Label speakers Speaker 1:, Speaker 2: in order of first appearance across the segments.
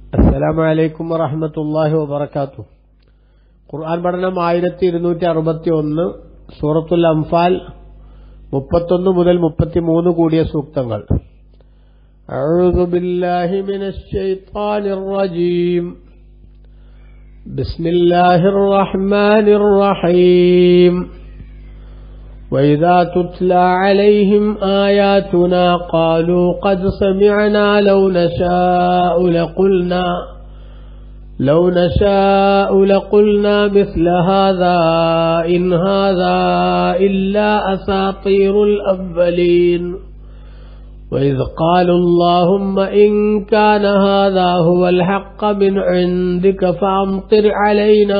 Speaker 1: അസ്സലാമു അലൈക്കും വറഹമത്തല്ലാഹി വബർക്കാത്തു ഖുർആൻ പഠനം ആയിരത്തി ഇരുന്നൂറ്റി അറുപത്തി ഒന്ന് സൂറത്തുൽ അംഫാൽ മുപ്പത്തൊന്ന് മുതൽ മുപ്പത്തിമൂന്ന് കൂടിയ സൂക്തങ്ങൾ أعوذ بالله من الشيطان الرجيم بسم الله الرحمن الرحيم وإذا تتلى عليهم آياتنا قالوا قد سمعنا لو نشاء لقلنا لو نشاء لقلنا مثل هذا إن هذا إلا أساطير الأولين وإذ قالوا اللهم إن كان هذا هو الحق من عندك فأمطر علينا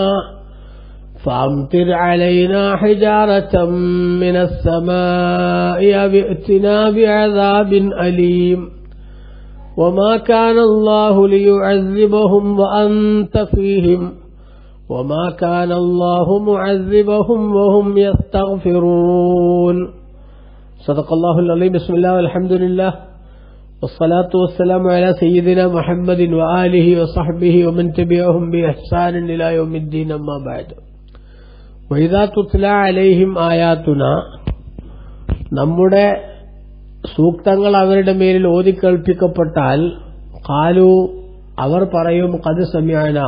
Speaker 1: فأمطر علينا حجارة من السماء أو ائتنا بعذاب أليم وما كان الله ليعذبهم وأنت فيهم وما كان الله معذبهم وهم يستغفرون صدق الله العظيم بسم الله والحمد لله والصلاة والسلام على سيدنا محمد وآله وصحبه ومن تبعهم بإحسان إلى يوم الدين أما بعد وإذا تتلى عليهم آياتنا നമ്മുടെ സൂക്തങ്ങൾ അവരുടെ മേലിൽ ഓതിക്കേൾപ്പിക്കപ്പെട്ടാൽ കാലു അവർ പറയും കത് സമയാന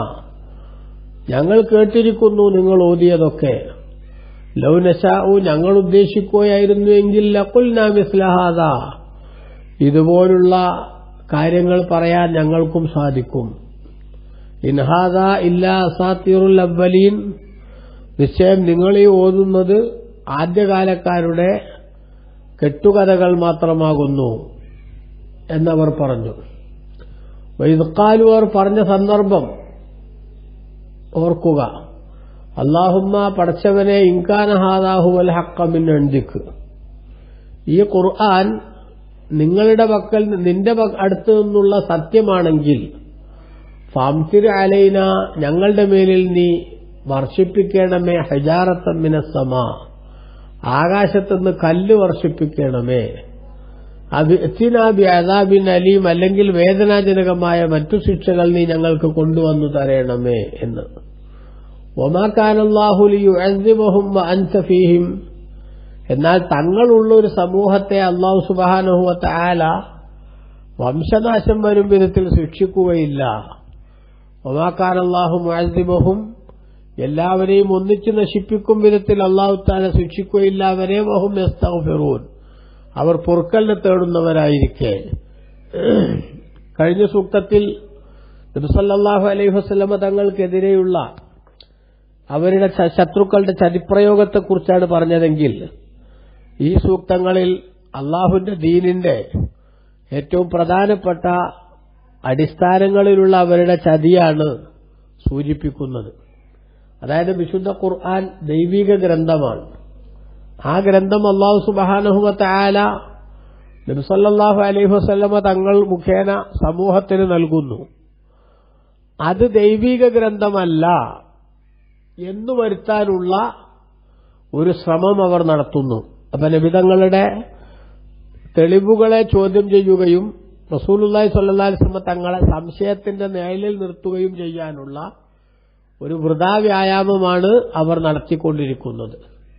Speaker 1: ഞങ്ങൾ കേട്ടിരിക്കുന്നു നിങ്ങൾ ഓതിയതൊക്കെ ലൗനശാവു ഞങ്ങൾ ഉദ്ദേശിക്കുകയായിരുന്നുവെങ്കിൽ ലക്കുൽനാമിസ്ലഹാദ ഇതുപോലുള്ള കാര്യങ്ങൾ പറയാൻ ഞങ്ങൾക്കും സാധിക്കും ഇൻഹാദ ഇല്ല അസാത്തീറുൽ അവലീൻ നിശ്ചയം നിങ്ങളീ ഓതുന്നത് ആദ്യകാലക്കാരുടെ കെട്ടുകഥകൾ മാത്രമാകുന്നു എന്നവർ പറഞ്ഞു വൈദ്ക്കാലു അവർ പറഞ്ഞ സന്ദർഭം ഓർക്കുക അള്ളാഹുമ്മ പടച്ചവനെ ഇൻകാനഹാദാഹുവൽ ഹക്കമിൻ എഴുതിക്ക് ഈ ഖുർആൻ നിങ്ങളുടെ പക്കൽ നിന്റെ അടുത്തു നിന്നുള്ള സത്യമാണെങ്കിൽ ഫാംതിർ അലൈന ഞങ്ങളുടെ മേലിൽ നീ വർഷിപ്പിക്കണമേ ഹജാറത്തമ്മിനസമ ആകാശത്തുനിന്ന് കല്ല് വർഷിപ്പിക്കണമേ അബിനാബി അദാബിൻ അലീം അല്ലെങ്കിൽ വേദനാജനകമായ മറ്റു ശിക്ഷകൾ നീ ഞങ്ങൾക്ക് കൊണ്ടുവന്നു തരയണമേ എന്ന് ഒമാക്കാനല്ലാഹുലിയുഅസിബഹും അൻസഫീഹിം എന്നാൽ തങ്ങളുള്ള ഒരു സമൂഹത്തെ അള്ളാഹു സുബാനഹുവത്ത ആല വംശനാശം വരും വിധത്തിൽ ശിക്ഷിക്കുകയില്ല ഒമാക്കാനല്ലാഹു മുഅസിബഹും എല്ലാവരെയും ഒന്നിച്ചു നശിപ്പിക്കും വിധത്തിൽ അള്ളാഹു താല ശിക്ഷിക്കുകയില്ല അവരെ വഹും എസ്തഫിറൂൻ അവർ പൊറുക്കലിനെ തേടുന്നവരായിരിക്കെ കഴിഞ്ഞ സൂക്തത്തിൽ നബിസല്ലാഹു അലൈഹി വസ്ലമ തങ്ങൾക്കെതിരെയുള്ള അവരുടെ ശത്രുക്കളുടെ ചതിപ്രയോഗത്തെക്കുറിച്ചാണ് പറഞ്ഞതെങ്കിൽ ഈ സൂക്തങ്ങളിൽ അള്ളാഹുവിന്റെ ദീനിന്റെ ഏറ്റവും പ്രധാനപ്പെട്ട അടിസ്ഥാനങ്ങളിലുള്ള അവരുടെ ചതിയാണ് സൂചിപ്പിക്കുന്നത് അതായത് വിശുദ്ധ ഖുർആൻ ദൈവിക ഗ്രന്ഥമാണ് ആ ഗ്രന്ഥം അള്ളാഹു സുബാനഹുമത്ത ആല നബിസല്ലാഹു അലൈഹി വസ്ല്ലമ തങ്ങൾ മുഖേന സമൂഹത്തിന് നൽകുന്നു അത് ദൈവിക ഗ്രന്ഥമല്ല എന്നു വരുത്താനുള്ള ഒരു ശ്രമം അവർ നടത്തുന്നു അപ്പൊ നബിതങ്ങളുടെ തെളിവുകളെ ചോദ്യം ചെയ്യുകയും റസൂലുല്ലായി സല്ലാസ്ലമ തങ്ങളെ സംശയത്തിന്റെ നിഴലിൽ നിർത്തുകയും ചെയ്യാനുള്ള ഒരു വൃതാവ്യായാമമാണ് അവർ നടത്തിക്കൊണ്ടിരിക്കുന്നത്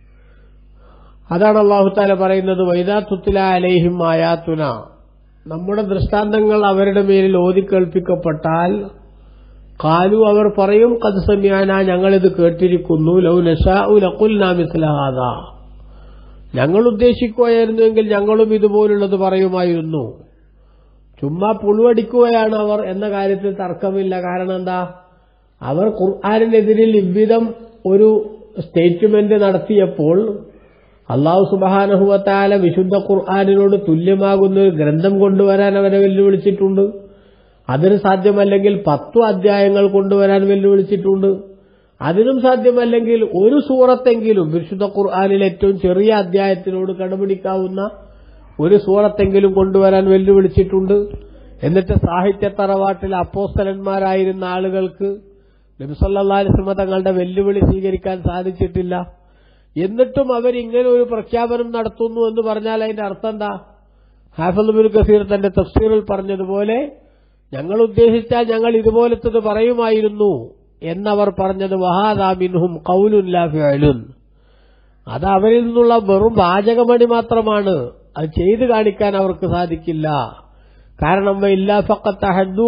Speaker 1: അതാണ് അള്ളാഹുത്താല പറയുന്നത് വൈദാത്തുത്തില അലേഹിം ആയാത്തുന നമ്മുടെ ദൃഷ്ടാന്തങ്ങൾ അവരുടെ മേലിൽ ഓതിക്കേൾപ്പിക്കപ്പെട്ടാൽ കാലു അവർ പറയും കത് സമയാന ഞങ്ങളിത് കേട്ടിരിക്കുന്നു ലൗ നഷാഉ ലഖുൽ നാമിസ്ലഹാദ ഞങ്ങൾ ഉദ്ദേശിക്കുകയായിരുന്നുവെങ്കിൽ ഞങ്ങളും ഇതുപോലുള്ളത് പറയുമായിരുന്നു ചുമ്മാ പുളുവടിക്കുകയാണ് അവർ എന്ന കാര്യത്തിൽ തർക്കമില്ല കാരണം എന്താ അവർ ഖുർആാനിനെതിരിൽ ഇவ்விധം ഒരു സ്റ്റേറ്റ്മെന്റ് നടത്തിയപ്പോൾ അള്ളാഹു സുബാനഹുവത്താല വിശുദ്ധ ഖുർആാനിനോട് തുല്യമാകുന്ന ഒരു ഗ്രന്ഥം കൊണ്ടുവരാൻ അവരെ വെല്ലുവിളിച്ചിട്ടുണ്ട് അതിന് സാധ്യമല്ലെങ്കിൽ പത്തു അധ്യായങ്ങൾ കൊണ്ടുവരാൻ വെല്ലുവിളിച്ചിട്ടുണ്ട് അതിനും സാധ്യമല്ലെങ്കിൽ ഒരു സൂറത്തെങ്കിലും വിശുദ്ധ ഖുർആാനിൽ ഏറ്റവും ചെറിയ അധ്യായത്തിനോട് കടപിടിക്കാവുന്ന ഒരു സൂറത്തെങ്കിലും കൊണ്ടുവരാൻ വെല്ലുവിളിച്ചിട്ടുണ്ട് എന്നിട്ട് സാഹിത്യ തറവാട്ടിൽ അപ്പോസ്തലന്മാരായിരുന്ന ആളുകൾക്ക് നബിസല്ലാസ്മ തങ്ങളുടെ വെല്ലുവിളി സ്വീകരിക്കാൻ സാധിച്ചിട്ടില്ല എന്നിട്ടും അവരിങ്ങനെ ഒരു പ്രഖ്യാപനം നടത്തുന്നു എന്ന് പറഞ്ഞാൽ അതിന്റെ അർത്ഥം എന്താ ഹാഫിദ് ബിൻ കസീർ തന്റെ തഫ്സീറിൽ പറഞ്ഞതുപോലെ ഞങ്ങൾ ഉദ്ദേശിച്ചാൽ ഞങ്ങൾ ഇതുപോലത്തത് പറയുമായിരുന്നു എന്നവർ പറഞ്ഞത് വഹാദാമിൻഹും കൗലുല്ലാഫിയലുൻ അത് അവരിൽ നിന്നുള്ള വെറും വാചകമണി മാത്രമാണ് അത് ചെയ്തു കാണിക്കാൻ അവർക്ക് സാധിക്കില്ല കാരണം ഇല്ലാ ഫക്കത്ത ഹദ്ദു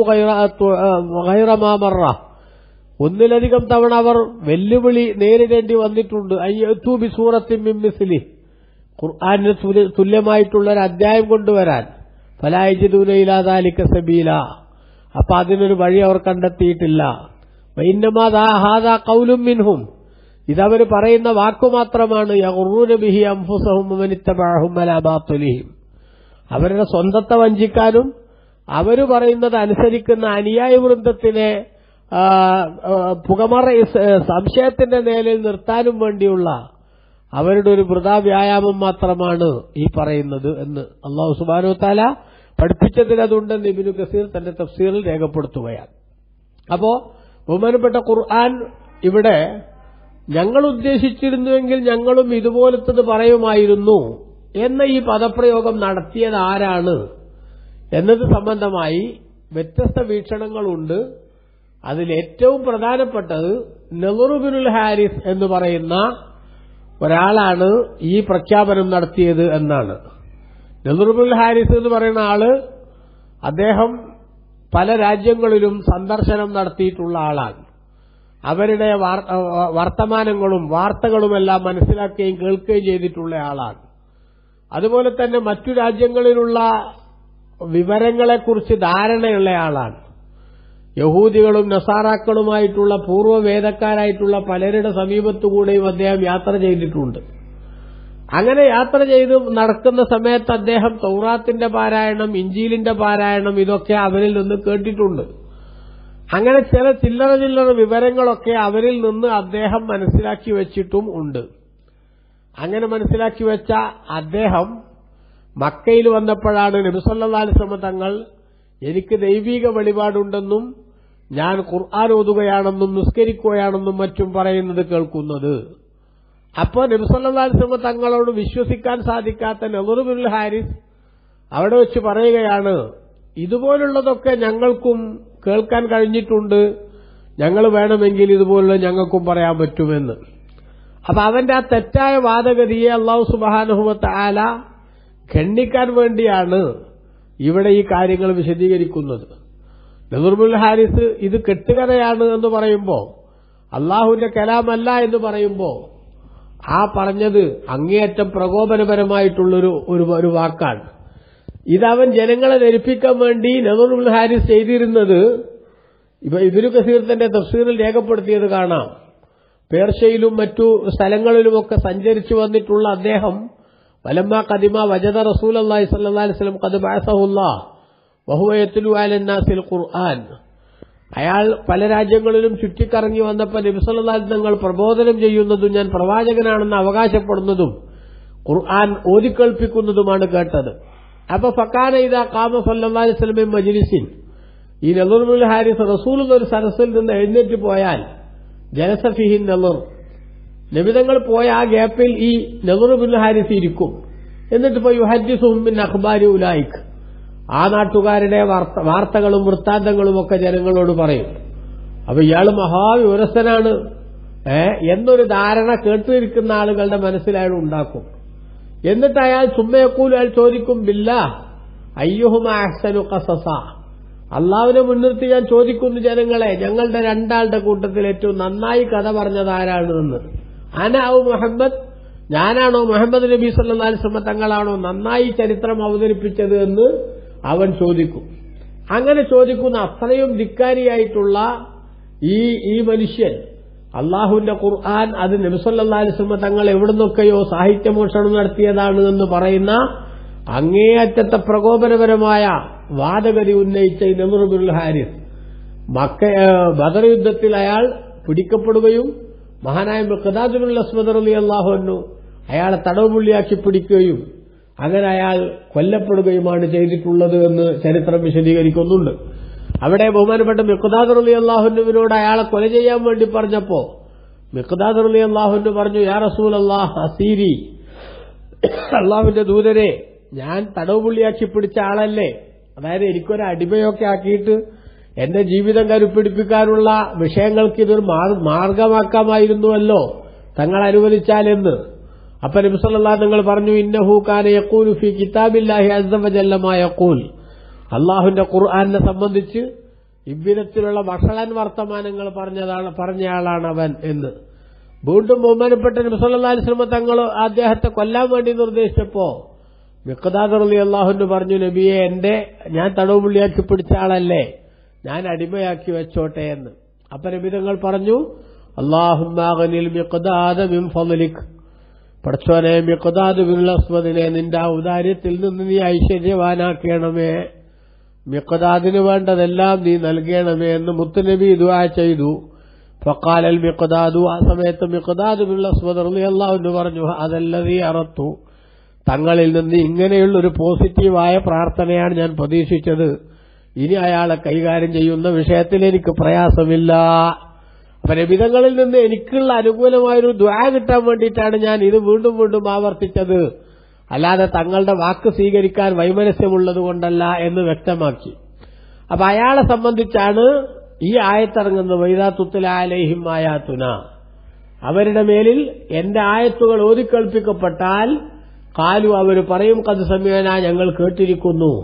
Speaker 1: ഗൈറമാമറ ഒന്നിലധികം തവണ അവർ വെല്ലുവിളി നേരിടേണ്ടി വന്നിട്ടുണ്ട് അയ്യൂ ബി സൂറത്തിൻ മിമ്മിസ്ലി ഖുർആാനിന് തുല്യമായിട്ടുള്ള ഒരു അധ്യായം കൊണ്ടുവരാൻ ഫലായിജിദൂനയിലാതാലിക്ക സബീല അപ്പൊ അതിനൊരു വഴി അവർ കണ്ടെത്തിയിട്ടില്ല വൈന്നമാതാ കൗലും മിൻഹും ഇതവർ പറയുന്ന വാക്കു മാത്രമാണ് യഹുറൂനബിഹി അംഫുസഹും മനിത്തബാഹും അലാബാത്തുലിഹിം അവരുടെ സ്വന്തത്തെ വഞ്ചിക്കാനും അവര് പറയുന്നത് അനുസരിക്കുന്ന അനുയായ വൃന്ദത്തിനെ പുകമറ സംശയത്തിന്റെ നേലിൽ നിർത്താനും വേണ്ടിയുള്ള അവരുടെ ഒരു വൃതാ വ്യായാമം മാത്രമാണ് ഈ പറയുന്നത് എന്ന് അള്ളാഹു സുബാനു താല പഠിപ്പിച്ചതിൽ അതുണ്ടെന്ന് ഇബിനു കസീർ തന്റെ തഫ്സീറിൽ രേഖപ്പെടുത്തുകയാണ് അപ്പോ ബഹുമാനപ്പെട്ട ഖുർആൻ ഇവിടെ ഞങ്ങൾ ഉദ്ദേശിച്ചിരുന്നുവെങ്കിൽ ഞങ്ങളും ഇതുപോലത്തത് പറയുമായിരുന്നു എന്ന ഈ പദപ്രയോഗം നടത്തിയത് ആരാണ് എന്നത് സംബന്ധമായി വ്യത്യസ്ത വീക്ഷണങ്ങളുണ്ട് അതിൽ ഏറ്റവും പ്രധാനപ്പെട്ടത് നെഹറുബിനുൽ ഹാരിസ് എന്ന് പറയുന്ന ഒരാളാണ് ഈ പ്രഖ്യാപനം നടത്തിയത് എന്നാണ് നെഹറുബുൽ ഹാരിസ് എന്ന് പറയുന്ന ആള് അദ്ദേഹം പല രാജ്യങ്ങളിലും സന്ദർശനം നടത്തിയിട്ടുള്ള ആളാണ് അവരുടെ വർത്തമാനങ്ങളും വാർത്തകളുമെല്ലാം മനസ്സിലാക്കുകയും കേൾക്കുകയും ചെയ്തിട്ടുള്ള ആളാണ് അതുപോലെ തന്നെ മറ്റു രാജ്യങ്ങളിലുള്ള വിവരങ്ങളെക്കുറിച്ച് ധാരണയുള്ള ആളാണ് യഹൂദികളും നസാറാക്കളുമായിട്ടുള്ള പൂർവ്വവേദക്കാരായിട്ടുള്ള പലരുടെ സമീപത്തുകൂടെയും അദ്ദേഹം യാത്ര ചെയ്തിട്ടുണ്ട് അങ്ങനെ യാത്ര ചെയ്ത് നടക്കുന്ന സമയത്ത് അദ്ദേഹം തൗറാത്തിന്റെ പാരായണം ഇഞ്ചീലിന്റെ പാരായണം ഇതൊക്കെ അവരിൽ നിന്ന് കേട്ടിട്ടുണ്ട് അങ്ങനെ ചില ചില്ലറ ചില്ലറ വിവരങ്ങളൊക്കെ അവരിൽ നിന്ന് അദ്ദേഹം മനസ്സിലാക്കി വെച്ചിട്ടും ഉണ്ട് അങ്ങനെ മനസ്സിലാക്കി വെച്ച അദ്ദേഹം മക്കയിൽ വന്നപ്പോഴാണ് നബിസല്ലാസ്ലമ തങ്ങൾ എനിക്ക് ദൈവിക വെളിപാടുണ്ടെന്നും ഞാൻ ഖുർആൻ ഓതുകയാണെന്നും നിസ്കരിക്കുകയാണെന്നും മറ്റും പറയുന്നത് കേൾക്കുന്നത് അപ്പോൾ നബിസല്ലാസ്ലമ തങ്ങളോട് വിശ്വസിക്കാൻ സാധിക്കാത്ത നെഹറുബുൽ ഹാരിസ് അവിടെ വെച്ച് പറയുകയാണ് ഇതുപോലുള്ളതൊക്കെ ഞങ്ങൾക്കും കേൾക്കാൻ കഴിഞ്ഞിട്ടുണ്ട് ഞങ്ങൾ വേണമെങ്കിൽ ഇതുപോലുള്ള ഞങ്ങൾക്കും പറയാൻ പറ്റുമെന്ന് അപ്പൊ അവന്റെ ആ തെറ്റായ വാദഗതിയെ അള്ളാഹു സുബാനുഹുമത്ത് ആല ഖണ്ഡിക്കാൻ വേണ്ടിയാണ് ഇവിടെ ഈ കാര്യങ്ങൾ വിശദീകരിക്കുന്നത് നസറുൽ ഹാരിസ് ഇത് കെട്ടുകഥയാണ് എന്ന് പറയുമ്പോൾ അള്ളാഹുവിന്റെ കലാമല്ല എന്ന് പറയുമ്പോൾ ആ പറഞ്ഞത് അങ്ങേയറ്റം പ്രകോപനപരമായിട്ടുള്ളൊരു ഒരു ഒരു വാക്കാണ് ഇതവൻ ജനങ്ങളെ ധരിപ്പിക്കാൻ വേണ്ടി നസറുൽ ഹാരിസ് ചെയ്തിരുന്നത് ഇപ്പൊ ഇബിനു കസീർ തന്റെ തഫ്സീറിൽ രേഖപ്പെടുത്തിയത് കാണാം പേർഷ്യയിലും മറ്റു സ്ഥലങ്ങളിലുമൊക്കെ സഞ്ചരിച്ചു വന്നിട്ടുള്ള അദ്ദേഹം വലമ്മ കദിമ വജദ റസൂൽ അള്ളാഹി സല്ലാ വസ്ലം കത് ബാസഹുല്ലാ വഹുവയത്തുലു അലന്നാസിൽ ഖുർആൻ അയാൾ പല രാജ്യങ്ങളിലും ചുറ്റിക്കറങ്ങി വന്നപ്പോൾ നബിസല്ലാൽ തങ്ങൾ പ്രബോധനം ചെയ്യുന്നതും ഞാൻ പ്രവാചകനാണെന്ന് അവകാശപ്പെടുന്നതും ഖുർആൻ ഓതിക്കേൾപ്പിക്കുന്നതുമാണ് കേട്ടത് അപ്പൊ ഫക്കാന ഇതാ കാമ സല്ലാ വസ്ലമെ മജിലിസിൻ ഈ നെല്ലൂർമുൽ ഹാരിസ് റസൂൽ ഒരു സരസിൽ നിന്ന് എഴുന്നേറ്റ് പോയാൽ ജലസഫിഹിൻ നെല്ലൂർ നബിതങ്ങൾ പോയ ആ ഗ്യാപ്പിൽ ഈ നെഹറുബുൽ ഹാരിസ് ഇരിക്കും എന്നിട്ട് ഇപ്പൊ യുഹജിസുഹുമിൻ അഖ്ബാരി ഉലായിക്ക് ആ നാട്ടുകാരുടെ വാർത്തകളും വൃത്താന്തങ്ങളും ഒക്കെ ജനങ്ങളോട് പറയും അപ്പൊ ഇയാൾ മഹാവിവരസ്ഥനാണ് ഏ എന്നൊരു ധാരണ കേട്ടിരിക്കുന്ന ആളുകളുടെ മനസ്സിൽ അയാൾ ഉണ്ടാക്കും എന്നിട്ട് അയാൾ സുമ്മയക്കൂൽ അയാൾ ചോദിക്കും ബില്ല അയ്യുഹുമ അഹ്സനു കസസ അള്ളാവിനെ മുൻനിർത്തി ഞാൻ ചോദിക്കുന്നു ജനങ്ങളെ ഞങ്ങളുടെ രണ്ടാളുടെ കൂട്ടത്തിൽ ഏറ്റവും നന്നായി കഥ പറഞ്ഞത് ആരാണെന്ന് അനാവു മുഹമ്മദ് ഞാനാണോ മുഹമ്മദ് നബി സല്ലാസ്ലമ തങ്ങളാണോ നന്നായി ചരിത്രം അവതരിപ്പിച്ചത് എന്ന് അവൻ ചോദിക്കും അങ്ങനെ ചോദിക്കുന്ന അത്രയും ധിക്കാരിയായിട്ടുള്ള ഈ ഈ മനുഷ്യൻ അള്ളാഹുവിന്റെ ഖുർആൻ അത് നബിസല്ലാസ്ലമ തങ്ങൾ എവിടുന്നൊക്കെയോ സാഹിത്യമോഷണം നടത്തിയതാണ് എന്ന് പറയുന്ന അങ്ങേയറ്റത്തെ പ്രകോപനപരമായ വാദഗതി ഉന്നയിച്ച ഈ നെമറുബുൽ ഹാരിസ് മക്ക ബദർ യുദ്ധത്തിൽ അയാൾ പിടിക്കപ്പെടുകയും മഹാനായ ഖദാജുൽ അസ്മദ് അലി അള്ളാഹുന്നു അയാളെ തടവുപുള്ളിയാക്കി പിടിക്കുകയും അങ്ങനെ അയാൾ കൊല്ലപ്പെടുകയുമാണ് ചെയ്തിട്ടുള്ളത് എന്ന് ചരിത്രം വിശദീകരിക്കുന്നുണ്ട് അവിടെ ബഹുമാനപ്പെട്ട മിഖ്ദാദ് അലി അള്ളാഹുനുവിനോട് അയാളെ കൊല ചെയ്യാൻ വേണ്ടി പറഞ്ഞപ്പോ മിഖ്ദാദ് അലി അള്ളാഹുന്നു പറഞ്ഞു യാ റസൂൽ അള്ളാഹ് അസീരി അള്ളാഹുവിന്റെ ദൂതരെ ഞാൻ തടവുപുള്ളിയാക്കി പിടിച്ച ആളല്ലേ അതായത് എനിക്കൊരു അടിമയൊക്കെ ആക്കിയിട്ട് എന്റെ ജീവിതം കരുപ്പിടിപ്പിക്കാനുള്ള വിഷയങ്ങൾക്ക് ഇതൊരു മാർ- മാർഗമാക്കാമായിരുന്നുവല്ലോ തങ്ങൾ അനുവദിച്ചാലെന്ന് അപ്പൊ നബിസല്ലാ നിങ്ങൾ പറഞ്ഞു ഇന്നഹു കാന യക്കൂലു ഫി കിതാബില്ലാഹി അസവജല്ലമായ യക്കൂൽ അള്ളാഹുവിന്റെ ഖുർആാനെ സംബന്ധിച്ച് ഇவ்விധത്തിലുള്ള വഷളൻ വർത്തമാനങ്ങൾ പറഞ്ഞതാണ് പറഞ്ഞയാളാണ് അവൻ എന്ന് വീണ്ടും ബഹുമാനപ്പെട്ട നബിസല്ലാ അലിസ്ലമ തങ്ങൾ അദ്ദേഹത്തെ കൊല്ലാൻ വേണ്ടി നിർദ്ദേശിച്ചപ്പോ മിക്കദാദ് അലി അള്ളാഹുന്ന് പറഞ്ഞു നബിയെ എന്റെ ഞാൻ തടവുപുള്ളിയാക്കി പിടിച്ച ആളല്ലേ ഞാൻ അടിമയാക്കി വെച്ചോട്ടെ എന്ന് അപ്പൊ നബി തങ്ങൾ പറഞ്ഞു അള്ളാഹുമാകനിൽ മിക്കദാദ മിൻ ഫضലിക് പടച്ചോനെ മിക്കദാദ് ബിൻ അസ്വദിനെ നിന്റെ ഔദാര്യത്തിൽ നിന്ന് നീ ഐശ്വര്യവാനാക്കണമേ മിക്കദാദിന് വേണ്ടതെല്ലാം നീ നൽകണമേ എന്ന് മുത്തുനബി ദുആ ചെയ്തു ഫക്കാലൽ മിക്കദാദു ആ സമയത്ത് മിക്കദാദ് ബിൻ അസ്വദ് റളിയല്ലാഹു അൻഹു പറഞ്ഞു അതല്ലതീ അറത്തു തങ്ങളിൽ നിന്ന് ഇങ്ങനെയുള്ള ഒരു പോസിറ്റീവായ പ്രാർത്ഥനയാണ് ഞാൻ പ്രതീക്ഷിച്ചത് ഇനി അയാളെ കൈകാര്യം ചെയ്യുന്ന വിഷയത്തിൽ എനിക്ക് പ്രയാസമില്ല അപ്പൊ നബിതങ്ങളിൽ നിന്ന് എനിക്കുള്ള അനുകൂലമായൊരു ദ്വാ കിട്ടാൻ വേണ്ടിയിട്ടാണ് ഞാൻ ഇത് വീണ്ടും വീണ്ടും ആവർത്തിച്ചത് അല്ലാതെ തങ്ങളുടെ വാക്ക് സ്വീകരിക്കാൻ വൈമനസ്യമുള്ളത് കൊണ്ടല്ല എന്ന് വ്യക്തമാക്കി അപ്പൊ അയാളെ സംബന്ധിച്ചാണ് ഈ ആയത്തിറങ്ങുന്നത് വൈദാത്തുത്തലാലേഹിം ആയാത്തുന അവരുടെ മേലിൽ എന്റെ ആയത്തുകൾ ഓതിക്കേൾപ്പിക്കപ്പെട്ടാൽ കാലു അവർ പറയും കത് സമയന ഞങ്ങൾ കേട്ടിരിക്കുന്നു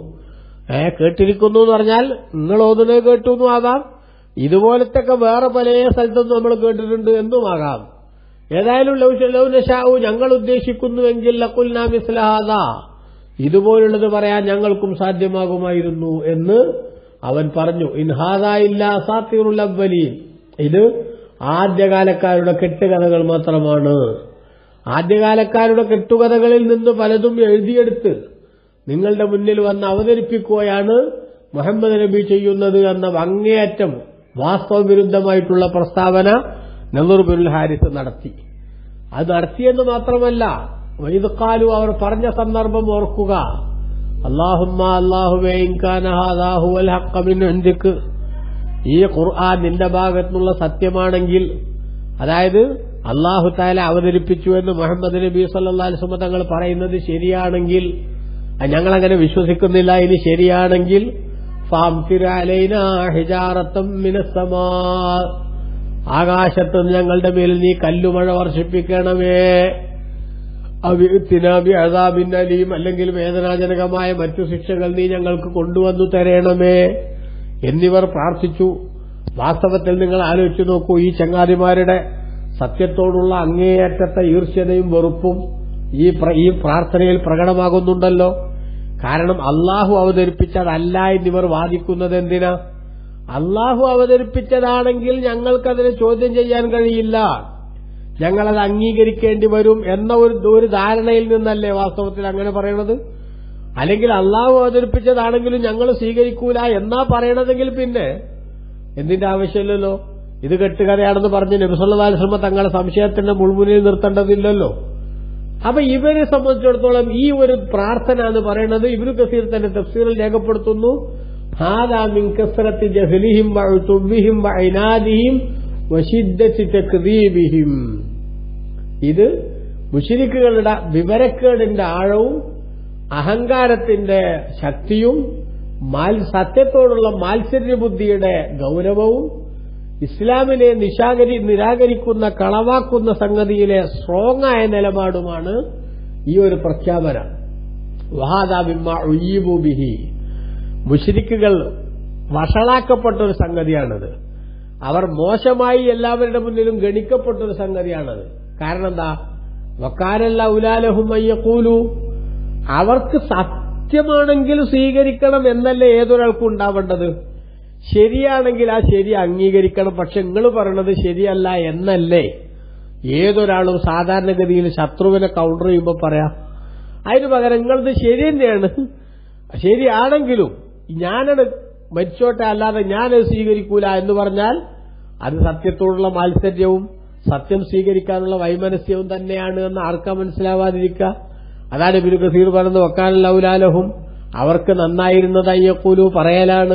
Speaker 1: ഏ കേട്ടിരിക്കുന്നു എന്ന് പറഞ്ഞാൽ നിങ്ങൾ ഓതുന്നത് കേട്ടു എന്നും ആകാം ഇതുപോലത്തെ വേറെ പല സ്ഥലത്തും നമ്മൾ കേട്ടിട്ടുണ്ട് എന്നുമാകാം ഏതായാലും ലൗനഷാവു ഞങ്ങൾ ഉദ്ദേശിക്കുന്നുവെങ്കിൽ ലക്കുൽനാ മിസ്ലഹാദ ഇതുപോലുള്ളത് പറയാൻ ഞങ്ങൾക്കും സാധ്യമാകുമായിരുന്നു എന്ന് അവൻ പറഞ്ഞു ഇൻഹാദ ഇല്ല സാത്തിറുൽ അവലീൻ ഇത് ആദ്യകാലക്കാരുടെ കെട്ടുകഥകൾ മാത്രമാണ് ആദ്യകാലക്കാരുടെ കെട്ടുകഥകളിൽ നിന്ന് പലതും എഴുതിയെടുത്ത് നിങ്ങളുടെ മുന്നിൽ വന്ന് അവതരിപ്പിക്കുകയാണ് മുഹമ്മദ് നബി ചെയ്യുന്നത് എന്ന അങ്ങേയറ്റം വാസ്തവവിരുദ്ധമായിട്ടുള്ള പ്രസ്താവന നദൂർ ബിൻ ഹാരിസ് നടത്തി അത് നടത്തിയെന്ന് മാത്രമല്ല വൈദക്കാലു അവർ പറഞ്ഞ സന്ദർഭം ഓർക്കുക അള്ളാഹുമ്മ അള്ളാഹുവേ ഇൻകാനഹാദാഹുവൽ ഹക്കമിൻ എന്തിക്ക് ഈ ഖുർആൻ നിന്റെ ഭാഗത്തുനിന്നുള്ള സത്യമാണെങ്കിൽ അതായത് അള്ളാഹു താല അവതരിപ്പിച്ചു എന്ന് മുഹമ്മദ് നബി സല്ലാ അലിസ്മ തങ്ങൾ പറയുന്നത് ശരിയാണെങ്കിൽ അത് ഞങ്ങളങ്ങനെ വിശ്വസിക്കുന്നില്ല ഇനി ശരിയാണെങ്കിൽ ഫാംതിരലൈന ഹിജാറത്തം മിനസ്സമാ ആകാശത്ത് നിന്ന് ഞങ്ങളുടെ മേലിൽ നീ കല്ലുമഴ വർഷിപ്പിക്കണമേ അവിത്തിനാബി അതാബിൻ അലീം അല്ലെങ്കിൽ വേദനാജനകമായ മറ്റു ശിക്ഷകൾ നീ ഞങ്ങൾക്ക് കൊണ്ടുവന്നു തരണമേ എന്നിവർ പ്രാർത്ഥിച്ചു വാസ്തവത്തിൽ നിങ്ങൾ ആലോചിച്ചു നോക്കൂ ഈ ചങ്ങാതിമാരുടെ സത്യത്തോടുള്ള അങ്ങേയറ്റത്തെ ഈർഷ്യതയും വെറുപ്പും ഈ പ്ര- ഈ പ്രാർത്ഥനയിൽ പ്രകടമാകുന്നുണ്ടല്ലോ കാരണം അള്ളാഹു അവതരിപ്പിച്ചതല്ല എന്നിവർ വാദിക്കുന്നത് എന്തിനാ അള്ളാഹു അവതരിപ്പിച്ചതാണെങ്കിൽ ഞങ്ങൾക്കതിനെ ചോദ്യം ചെയ്യാൻ കഴിയില്ല ഞങ്ങളത് അംഗീകരിക്കേണ്ടി വരും എന്ന ഒരു ഒരു ധാരണയിൽ നിന്നല്ലേ വാസ്തവത്തിൽ അങ്ങനെ പറയണത് അല്ലെങ്കിൽ അള്ളാഹു അവതരിപ്പിച്ചതാണെങ്കിലും ഞങ്ങൾ സ്വീകരിക്കൂല എന്നാ പറയണതെങ്കിൽ പിന്നെ എന്തിന്റെ ആവശ്യമില്ലല്ലോ ഇത് കെട്ടുകഥയാണെന്ന് പറഞ്ഞ് നബിസല്ലാസ്ലമ തങ്ങളെ സംശയത്തിന്റെ മുൾമുനിൽ നിർത്തേണ്ടതില്ലല്ലോ അപ്പൊ ഇവരെ സംബന്ധിച്ചിടത്തോളം ഈ ഒരു പ്രാർത്ഥന എന്ന് പറയുന്നത് ഇവര് കസീർ തന്നെ തഫ്സീറിൽ രേഖപ്പെടുത്തുന്നു ഹാദാ മിൻ കസ്റത്തി ജഹ്ലിഹിം വഉതുബിഹിം വഇനാദിഹിം വശിദ്ദത്തി തക്ദീബിഹിം ഇത് മുശിരിക്കുകളുടെ വിവരക്കേടിന്റെ ആഴവും അഹങ്കാരത്തിന്റെ ശക്തിയും മാൽ- സത്യത്തോടുള്ള മാത്സര്യബുദ്ധിയുടെ ഗൗരവവും ഇസ്ലാമിനെ നിശാകരി നിരാകരിക്കുന്ന കളവാക്കുന്ന സംഗതിയിലെ സ്ട്രോങ് ആയ നിലപാടുമാണ് ഈ ഒരു പ്രഖ്യാപനം വഹാദാ ബിമ്മ ഉയ്യിബു ബിഹി മുഷിരിക്കുകൾ വഷളാക്കപ്പെട്ട ഒരു സംഗതിയാണത് അവർ മോശമായി എല്ലാവരുടെ മുന്നിലും ഗണിക്കപ്പെട്ട ഒരു സംഗതിയാണത് കാരണം എന്താ വക്കാരല്ല ഉലാലഹും അയ്യക്കൂലു അവർക്ക് സത്യമാണെങ്കിൽ സ്വീകരിക്കണം എന്നല്ലേ ഏതൊരാൾക്കും ഉണ്ടാവേണ്ടത് ശരിയാണെങ്കിൽ ആ ശരി അംഗീകരിക്കണം പക്ഷെ നിങ്ങൾ പറയണത് ശരിയല്ല എന്നല്ലേ ഏതൊരാളും സാധാരണഗതിയിൽ ശത്രുവിനെ കൗണ്ടർ ചെയ്യുമ്പോൾ പറയാം അതിന് പകരം നിങ്ങളത് ശരി തന്നെയാണ് ശരിയാണെങ്കിലും ഞാനത് മരിച്ചോട്ടെ അല്ലാതെ ഞാനത് സ്വീകരിക്കൂല എന്ന് പറഞ്ഞാൽ അത് സത്യത്തോടുള്ള മാത്സര്യവും സത്യം സ്വീകരിക്കാനുള്ള വൈമനസ്യവും തന്നെയാണ് എന്ന് ആർക്കാ മനസ്സിലാവാതിരിക്കുക അതാണ് ഇബിന് കസീർ പറഞ്ഞത് വക്കാനല്ലൗലാലഹും അവർക്ക് നന്നായിരുന്നത് അയ്യക്കൂലു പറയലാണ്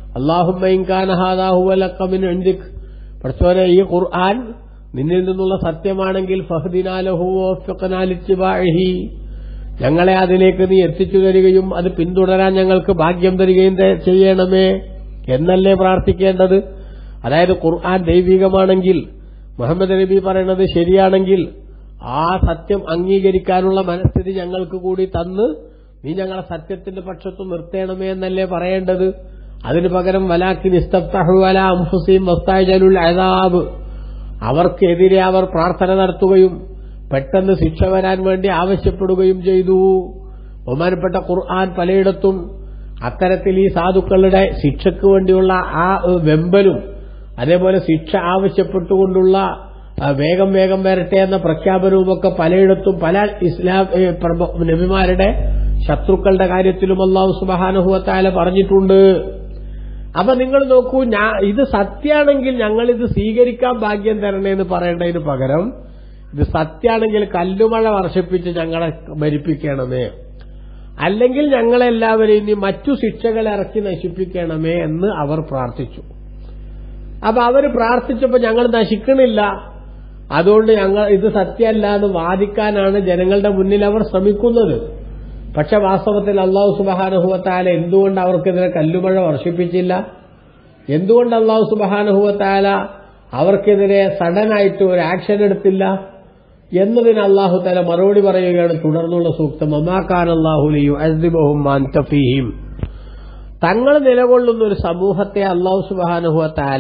Speaker 1: അള്ളാഹുമിൻ പഠിച്ചോനെ ഈ ഖുർആൻ നിന്നിൽ നിന്നുള്ള സത്യമാണെങ്കിൽ ഫഹ്ദിനാലഹു വഫ്ഖനാലിത്തിബാഇഹി ഞങ്ങളെ അതിലേക്ക് നീ എത്തിച്ചു തരികയും അത് പിന്തുടരാൻ ഞങ്ങൾക്ക് ഭാഗ്യം തരികയും ത- ചെയ്യണമേ എന്നല്ലേ പ്രാർത്ഥിക്കേണ്ടത് അതായത് ഖുർആൻ ദൈവികമാണെങ്കിൽ മുഹമ്മദ് നബി പറയുന്നത് ശരിയാണെങ്കിൽ ആ സത്യം അംഗീകരിക്കാനുള്ള മനസ്ഥിതി ഞങ്ങൾക്ക് കൂടി തന്ന് നീ ഞങ്ങളെ സത്യത്തിന്റെ പക്ഷത്ത് നിർത്തേണമേ എന്നല്ലേ പറയേണ്ടത് അതിനു പകരം വലാക്കി നിസ്തഫ്തഹു അല അംഫുസീം വസ്താജലുൽ അദാബ് അവർക്കെതിരെ അവർ പ്രാർത്ഥന നടത്തുകയും പെട്ടെന്ന് ശിക്ഷ വരാൻ വേണ്ടി ആവശ്യപ്പെടുകയും ചെയ്തു ബഹുമാനപ്പെട്ട ഖുർആൻ പലയിടത്തും അത്തരത്തിൽ ഈ സാധുക്കളുടെ ശിക്ഷയ്ക്ക് വേണ്ടിയുള്ള ആ ഏഹ്, വെമ്പലും അതേപോലെ ശിക്ഷ ആവശ്യപ്പെട്ടുകൊണ്ടുള്ള ആ, വേഗം വേഗം വരട്ടെ എന്ന പ്രഖ്യാപനവുമൊക്കെ പലയിടത്തും പല ഇസ്ലാം ഏഹ്, പ്രഭ- നബിമാരുടെ ശത്രുക്കളുടെ കാര്യത്തിലും അള്ളാഹു സുബഹാനുഭവത്തായ പറഞ്ഞിട്ടുണ്ട് അപ്പൊ നിങ്ങൾ നോക്കൂ ഞാൻ ഇത് സത്യാണെങ്കിൽ ഞങ്ങൾ ഇത് സ്വീകരിക്കാൻ ഭാഗ്യം തരണേ എന്ന് പറയേണ്ടതിന് പകരം ഇത് സത്യാണെങ്കിൽ കല്ലുമഴ വർഷിപ്പിച്ച് ഞങ്ങളെ മരിപ്പിക്കണമേ അല്ലെങ്കിൽ ഞങ്ങളെല്ലാവരെയും ഇനി മറ്റു ശിക്ഷകൾ ഇറക്കി നശിപ്പിക്കണമേ എന്ന് അവർ പ്രാർത്ഥിച്ചു അപ്പൊ അവര് പ്രാർത്ഥിച്ചപ്പോ ഞങ്ങൾ നശിക്കണില്ല അതുകൊണ്ട് ഞങ്ങൾ ഇത് സത്യമല്ല എന്ന് വാദിക്കാനാണ് ജനങ്ങളുടെ മുന്നിൽ അവർ ശ്രമിക്കുന്നത് പക്ഷെ വാസ്തവത്തിൽ അള്ളാഹു സുബഹാനുഹുവത്താല എന്തുകൊണ്ട് അവർക്കെതിരെ കല്ലുമഴ വർഷിപ്പിച്ചില്ല എന്തുകൊണ്ട് അള്ളാഹു സുബഹാനുഹുവത്താല അവർക്കെതിരെ സഡനായിട്ട് ഒരു ആക്ഷൻ എടുത്തില്ല എന്നതിന് അള്ളാഹു തല മറുപടി പറയുകയാണ് തുടർന്നുള്ള സൂക്തം അമാക്കാൻ അള്ളാഹുലിയു അസ്ദിബഹും മാൻതഫീഹിം തങ്ങൾ നിലകൊള്ളുന്ന ഒരു സമൂഹത്തെ അള്ളാഹു സുബാനുഹുവത്താല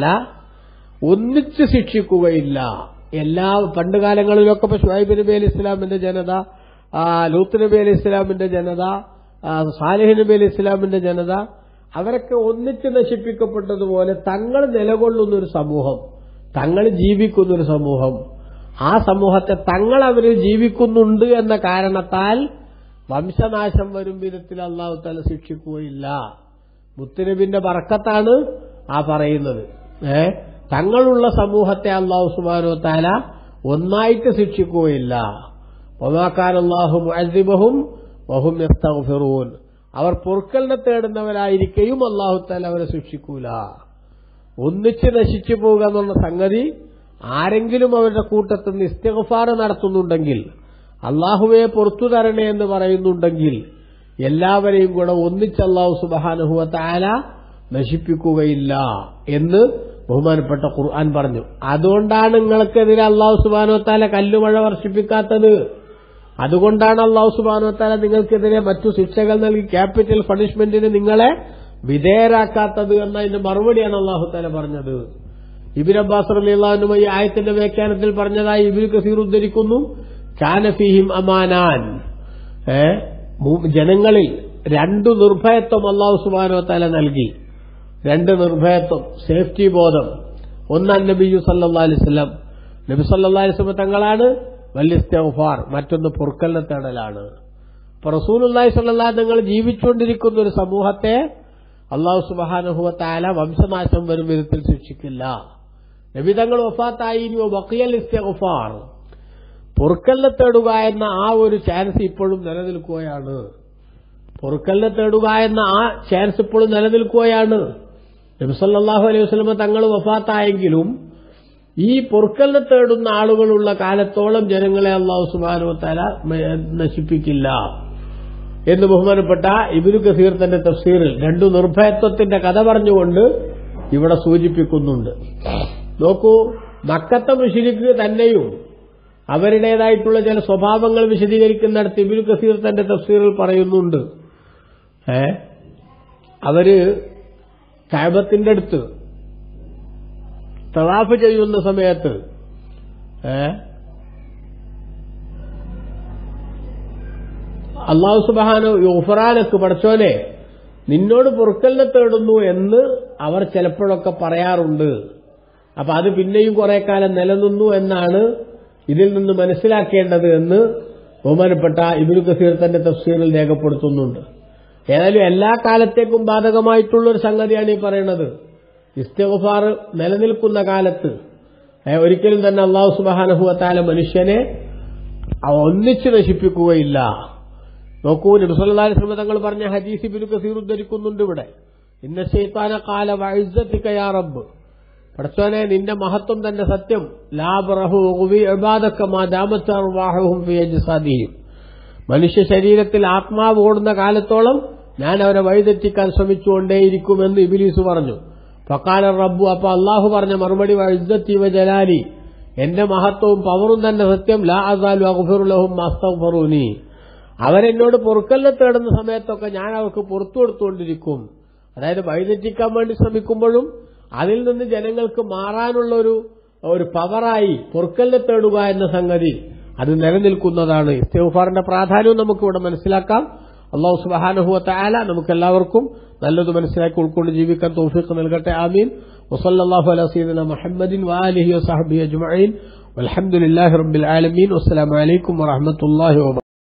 Speaker 1: ഒന്നിച്ച് ശിക്ഷിക്കുകയില്ല എല്ലാ പണ്ട് കാലങ്ങളിലൊക്കെ ഇപ്പൊ ഷുഹൈബ് നബി അലി ഇസ്ലാമിന്റെ ജനത ആ, ലൂത്ത് നബി അലി ഇസ്ലാമിന്റെ ജനത ആ, സാലിഹ് നബി അലി ഇസ്ലാമിന്റെ ജനത അവരൊക്കെ ഒന്നിച്ച് നശിപ്പിക്കപ്പെട്ടതുപോലെ തങ്ങൾ നിലകൊള്ളുന്ന ഒരു സമൂഹം തങ്ങൾ ജീവിക്കുന്ന ഒരു സമൂഹം ആ സമൂഹത്തെ തങ്ങൾ അവരിൽ ജീവിക്കുന്നുണ്ട് എന്ന കാരണത്താൽ വംശനാശം വരും വിധത്തിൽ അള്ളാഹു തല ശിക്ഷിക്കുകയില്ല മുത്തുനബിന്റെ ബർക്കത്താണ് ആ പറയുന്നത് ഏ തങ്ങളുള്ള സമൂഹത്തെ അള്ളാഹു സുബാനോ താല ഒന്നായിട്ട് ശിക്ഷിക്കുകയില്ല ഒമാക്കാൻ അള്ളാഹു മുഅദ്ദിബഹും വഹും യസ്തഗ്ഫിറൂൻ അവർ പൊറുക്കലിനെ തേടുന്നവരായിരിക്കെയും അള്ളാഹു താല അവരെ ശിക്ഷിക്കൂല ഒന്നിച്ച് നശിച്ചു പോവുക എന്നുള്ള സംഗതി ആരെങ്കിലും അവരുടെ കൂട്ടത്തിൽ നിന്ന് ഇസ്തിഗ്ഫാർ നടത്തുന്നുണ്ടെങ്കിൽ അള്ളാഹുവെ പുറത്തു തരണേ എന്ന് പറയുന്നുണ്ടെങ്കിൽ എല്ലാവരെയും കൂടെ ഒന്നിച്ച് അള്ളാഹു സുബഹാനുഹുവ താല നശിപ്പിക്കുകയില്ല എന്ന് ബഹുമാനപ്പെട്ട ഖുർആൻ പറഞ്ഞു അതുകൊണ്ടാണ് നിങ്ങൾക്കെതിരെ അള്ളാഹു സുബാനോ താല കല്ലുമഴ വർഷിപ്പിക്കാത്തത് അതുകൊണ്ടാണ് അള്ളാഹു സുബാനോ താല നിങ്ങൾക്കെതിരെ മറ്റു ശിക്ഷകൾ നൽകി ക്യാപിറ്റൽ പണിഷ്മെന്റിന് നിങ്ങളെ വിധേയരാക്കാത്തത് എന്നതിന്റെ മറുപടിയാണ് അള്ളാഹു താല പറഞ്ഞത് ഇബിൻ അബ്ബാസ് അലിള്ളാഹുനുമ ഈ ആയത്തിന്റെ വ്യാഖ്യാനത്തിൽ പറഞ്ഞതായി ഇബിൻ കസീർ ഉദ്ധരിക്കുന്നു കാനഫിഹിം അമാനാൻ ഏ മൂ- ജനങ്ങളിൽ രണ്ടു നിർഭയത്വം അള്ളാഹു സുബാനോ തല നൽകി രണ്ട് നിർഭയത്വം സേഫ്റ്റി ബോധം ഒന്ന് നബിയു സല്ലാ അലിസ്ലാം നബി സല്ലാ അലിസ്ലം തങ്ങളാണ് വല്യസ്തഫാർ മറ്റൊന്ന് പൊറുക്കലിനെ തേടലാണ് അപ്പൊ റസൂലുല്ലാഹി സ്വല്ലാ നിങ്ങൾ ജീവിച്ചുകൊണ്ടിരിക്കുന്ന ഒരു സമൂഹത്തെ അള്ളാഹു സുബാനുഹുവ താല വംശനാശം വരും വിധത്തിൽ ശിക്ഷിക്കില്ല നബി തങ്ങൾ വഫാത്തായി ഇനി വക്കിയൽ ഇസ്തഫാർ പൊറുക്കലിനെ തേടുക എന്ന ആ ഒരു ചാൻസ് ഇപ്പോഴും നിലനിൽക്കുകയാണ് പൊറുക്കലിനെ തേടുക എന്ന ആ ചാൻസ് ഇപ്പോഴും നിലനിൽക്കുകയാണ് നബിസല്ലാഹു അലൈഹി വസ്ലമ തങ്ങൾ വഫാത്തായെങ്കിലും ഈ പൊറുക്കലിനെ തേടുന്ന ആളുകളുള്ള കാലത്തോളം ജനങ്ങളെ അള്ളാഹു സുബാനുവത്താല നശിപ്പിക്കില്ല എന്ന് ബഹുമാനപ്പെട്ട ഇബിനു കസീർ തന്റെ തഫ്സീറിൽ രണ്ടു നിർഭയത്വത്തിന്റെ കഥ പറഞ്ഞുകൊണ്ട് ഇവിടെ സൂചിപ്പിക്കുന്നുണ്ട് നോക്കൂ മക്കത്തെ മുഷിരിക്ക് തന്നെയും അവരുടേതായിട്ടുള്ള ചില സ്വഭാവങ്ങൾ വിശദീകരിക്കുന്നിടത്ത് ഇബിനു കസീർ തന്റെ തഫ്സീറിൽ പറയുന്നുണ്ട് ഏ അവര് കാബത്തിന്റെ അടുത്ത് തവാഫ് ചെയ്യുന്ന സമയത്ത് ഏ അള്ളാഹു സുബാനോ യുഫറാനക്ക് പഠിച്ചോനെ നിന്നോട് പൊറുക്കലിനെ തേടുന്നു എന്ന് അവർ ചിലപ്പോഴൊക്കെ പറയാറുണ്ട് അപ്പൊ അത് പിന്നെയും കുറെ കാലം നിലനിന്നു എന്നാണ് ഇതിൽ നിന്ന് മനസ്സിലാക്കേണ്ടത് എന്ന് ബഹുമാനപ്പെട്ട ഇബിനു കസീർ തന്റെ തഫ്സീറിൽ രേഖപ്പെടുത്തുന്നുണ്ട് ഏതായാലും എല്ലാ കാലത്തേക്കും ബാധകമായിട്ടുള്ള ഒരു സംഗതിയാണ് ഈ പറയുന്നത് ഇസ്തഫാർ നിലനിൽക്കുന്ന കാലത്ത് ഏ, ഒരിക്കലും തന്നെ അള്ളാഹു സുബാനഹുവത്താല മനുഷ്യനെ ഒന്നിച്ച് നശിപ്പിക്കുകയില്ല നോക്കൂ നബിസ്വല്ലാ ശ്രമ തങ്ങൾ പറഞ്ഞ ഹദീസ് ഇബിനു കസീർ ഉദ്ധരിക്കുന്നുണ്ട് ഇവിടെ ഇന്ന ശൈത്താന കാല വൈസത്തിക്കയാ റബ്ബ് പടച്ചോനെ നിന്റെ മഹത്വം തന്നെ സത്യം ലാബറഹു ഇബാദക്കമാ ദാമത്താറുവാഹും ഫി അജ്സാദിഹിം മനുഷ്യ ശരീരത്തിൽ ആത്മാവ് ഓടുന്ന കാലത്തോളം ഞാൻ അവരെ വഴിതെറ്റിക്കാൻ ശ്രമിച്ചുകൊണ്ടേയിരിക്കുമെന്ന് ഇബിലീസ് പറഞ്ഞു ഫക്കാല റബ്ബു അപ്പൊ അള്ളാഹു പറഞ്ഞ മറുപടി ഇസ്സത്തി വ ജലാലി എന്റെ മഹത്വവും പവറും തന്നെ സത്യം ലാ അസാലു അഗ്ഫിറുലഹും അസ്തഗ്ഫറൂനി അവരെന്നോട് പൊറുക്കലിനെ തേടുന്ന സമയത്തൊക്കെ ഞാൻ അവർക്ക് പുറത്തു കൊടുത്തുകൊണ്ടിരിക്കും അതായത് വഴിതെറ്റിക്കാൻ വേണ്ടി ശ്രമിക്കുമ്പോഴും അതിൽ നിന്ന് ജനങ്ങൾക്ക് മാറാനുള്ള ഒരു ഒരു പവറായി പൊറുക്കലിനെ തേടുക എന്ന സംഗതി അത് നിലനിൽക്കുന്നതാണ് ഇസ്തഫാറിന്റെ പ്രാധാന്യവും നമുക്ക് ഇവിടെ മനസ്സിലാക്കാം അള്ളാഹു സുബാനഹുവത്ത ആല നമുക്ക് എല്ലാവർക്കും നല്ലത് മനസ്സിലാക്കി ഉൾക്കൊണ്ട് ജീവിക്കാൻ തോഫിക്ക് നൽകട്ടെ ആമീൻ വസല്ലാഹു അല സീദന മുഹമ്മദിൻ വാലിഹി വസഹബി അജ്മഈൻ والحمد لله رب العالمين والسلام عليكم ورحمة الله وبركاته